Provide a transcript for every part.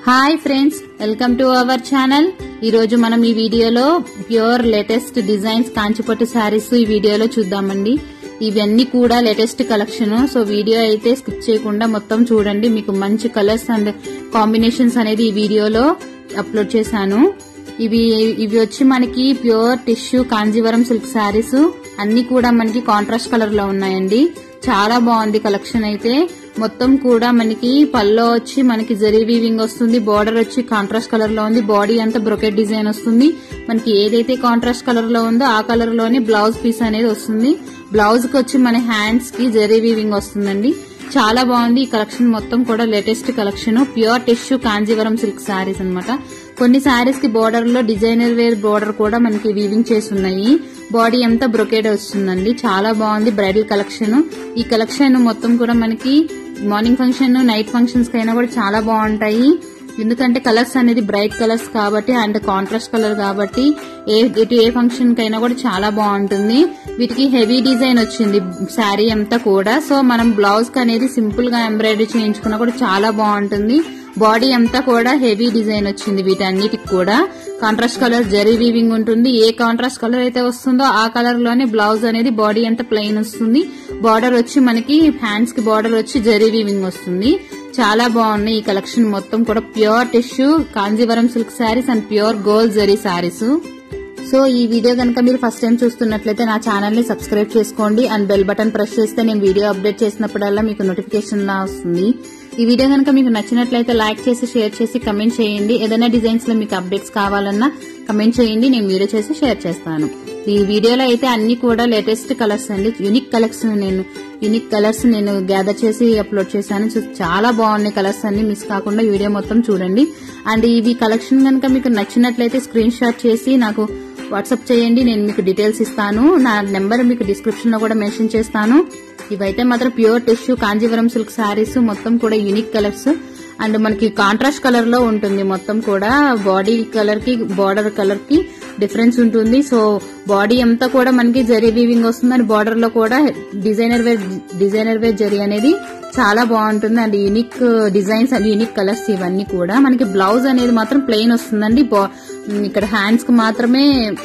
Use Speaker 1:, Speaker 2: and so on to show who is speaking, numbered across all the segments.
Speaker 1: Hi friends welcome to our channel ఈ రోజు మనం ఈ వీడియోలో pure latest designs Kanchipattu sarees ఈ వీడియోలో చూద్దామండి ఇవన్నీ కూడా లేటెస్ట్ కలెక్షన్ సో వీడియో అయితే స్కిప్ చేయకుండా మొత్తం చూడండి మీకు మంచి కలర్స్ అండ్ కాంబినేషన్స్ అనేది ఈ వీడియోలో అప్లోడ్ చేశాను ఇవి ఇవి వచ్చి మనకి pure tissue Kanjeevaram silk sarees అన్ని కూడా మనకి కాంట్రాస్ట్ కలర్ లో ఉన్నాయండి చాలా బాగుంది కలెక్షన్ అయితే మొత్తం కూడా మనకి పల్లో వచ్చి మనకి జరీ వీవింగ్ వస్తుంది బార్డర్ వచ్చి కాంట్రాస్ట్ కలర్ లో ఉంది బాడీ అంతా బ్రొకెట్ డిజైన్ వస్తుంది మనకి ఏదైతే కాంట్రాస్ట్ కలర్ లో ఉందో ఆ కలర్ లోనే బ్లౌజ్ పీస్ అనేది వస్తుంది బ్లౌజ్ కి వచ్చి మన హ్యాండ్స్ కి జరీ వీవింగ్ వస్తుందండి చాలా బాగుంది ఈ కలెక్షన్ మొత్తం కూడా latest collection pure tissue Kanjeevaram silk sarees అన్నమాట కొన్ని శారీస్ కి బోర్డర్ లో డిజైనర్ వేర్ బోర్డర్ కూడా మనకి వీవింగ్ చేసి ఉన్నాయి బాడీ అంతా బ్రొకేడ్ వస్తుందండి చాలా బాగుంది బ్రైడల్ కలెక్షన్ ఈ కలెక్షన్ మొత్తం కూడా మనకి మార్నింగ్ ఫంక్షన్ నైట్ ఫంక్షన్స్ కైనా కూడా చాలా బాగుంటాయి ఎందుకంటే కలర్స్ అనేది బ్రైట్ కలర్స్ కాబట్టి అండ్ కాంట్రాస్ట్ కలర్ కాబట్టి ఏ ఇటు ఏ ఫంక్షన్ కైనా కూడా చాలా బాగుంటుంది వీటికి హెవీ డిజైన్ వచ్చింది శారీ అంతా కూడా సో మనం బ్లౌజ్ కి అనేది సింపుల్ గా ఎంబ్రాయిడరీ చేయించుకున్నా కూడా చాలా బాగుంటుంది బాడీ అంతా కూడా హెవీ డిజైన్ వచ్చింది వీటన్నిటికి కూడా కాంట్రాస్ట్ కలర్ జరీ వీవింగ్ ఉంటుంది ఏ కాంట్రాస్ట్ కలర్ అయితే వస్తుందో ఆ కలర్ లోనే బ్లౌజ్ అనేది బాడీ అంతా ప్లెయిన్ వస్తుంది బార్డర్ వచ్చి మనకి హ్యాండ్స్ కి బార్డర్ వచ్చి జరీ వీవింగ్ వస్తుంది చాలా బాగున్నాయి ఈ కలెక్షన్ మొత్తం కూడా pure tissue Kanjeevaram silk sarees and pure gold zari sarees so ఈ వీడియో కనుక మీరు ఫస్ట్ టైం చూస్తున్నట్లయితే నా ఛానల్ ని సబ్స్క్రైబ్ చేసుకోండి అండ్ బెల్ బటన్ ప్రెస్ చేస్తే నేను వీడియో అప్డేట్ చేసినప్పుడల్లా మీకు నోటిఫికేషన్ లా వస్తుంది ఈ వీడియో కనుక మీకు నచ్చినట్లయితే లైక్ చేసి షేర్ చేసి కమెంట్ చేయండి ఏదైనా డిజైన్స్ లో మీకు అప్డేట్స్ కావాలన్నా కమెంట్ చేయండి నేను వీడియో చేసి షేర్ చేస్తాను ఈ వీడియోలో అయితే అన్ని కూడా లేటెస్ట్ కలర్స్ అండి యూనిక్ కలర్స్ నేను యూనిక్ కలర్స్ నేను గ్యాదర్ చేసి అప్లోడ్ చేశాను సో చాలా బాగున్నాయి కలర్స్ అన్ని మిస్ కాకుండా ఈ వీడియో మొత్తం చూడండి అండ్ ఇవి కలెక్షన్ కనుక మీకు నచ్చినట్లయితే స్క్రీన్ షాట్ చేసి నాకు వాట్సాప్ చేయండి నేను మీకు డీటెయిల్స్ ఇస్తాను నా నెంబర్ మీకు డిస్క్రిప్షన్ లో కూడా మెన్షన్ చేస్తాను ఇవైతే మాత్రం pure tissue Kanjeevaram silk sarees మొత్తం కూడా యూనిక్ కలర్స్ అండ్ మనకి కాంట్రాస్ట్ కలర్ లో ఉంటుంది మొత్తం కూడా బాడీ కలర్ కి బార్డర్ కలర్ కి డిఫరెన్స్ ఉంటుంది సో బాడీ అంతా కూడా మనకి జరీ వీవింగ్ వస్తుంది అండ్ బార్డర్ లో కూడా designer wear designer wear zari అనేది చాలా బాగుంటుంది and unique designs and unique colours ఇవన్నీ కూడా మనకి బ్లౌజ్ అనేది మాత్రం ప్లెయిన్ వస్తుందండి ఇక్కడ హ్యాండ్స్ కి మాత్రమే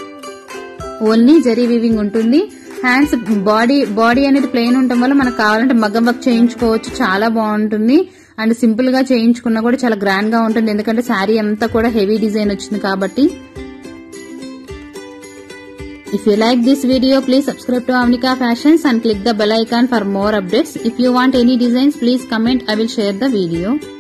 Speaker 1: ఓన్లీ జరీ వీవింగ్ ఉంటుంది హ్యాండ్స్ బాడీ బాడీ అనేది ప్లెయిన్ ఉండటం వల్ల మనకు కావాలంటే మగ్గం వర్క్ చేయించుకోవచ్చు చాలా బాగుంటుంది అండ్ సింపుల్ గా చేయించుకున్నా కూడా చాలా గ్రాండ్ గా ఉంటుంది ఎందుకంటే శారీ అంతా కూడా హెవీ డిజైన్ వచ్చింది కాబట్టి If you like this video, please subscribe to Avnika Fashions and click the bell icon for more updates. If you want any designs, please comment. I will share the video.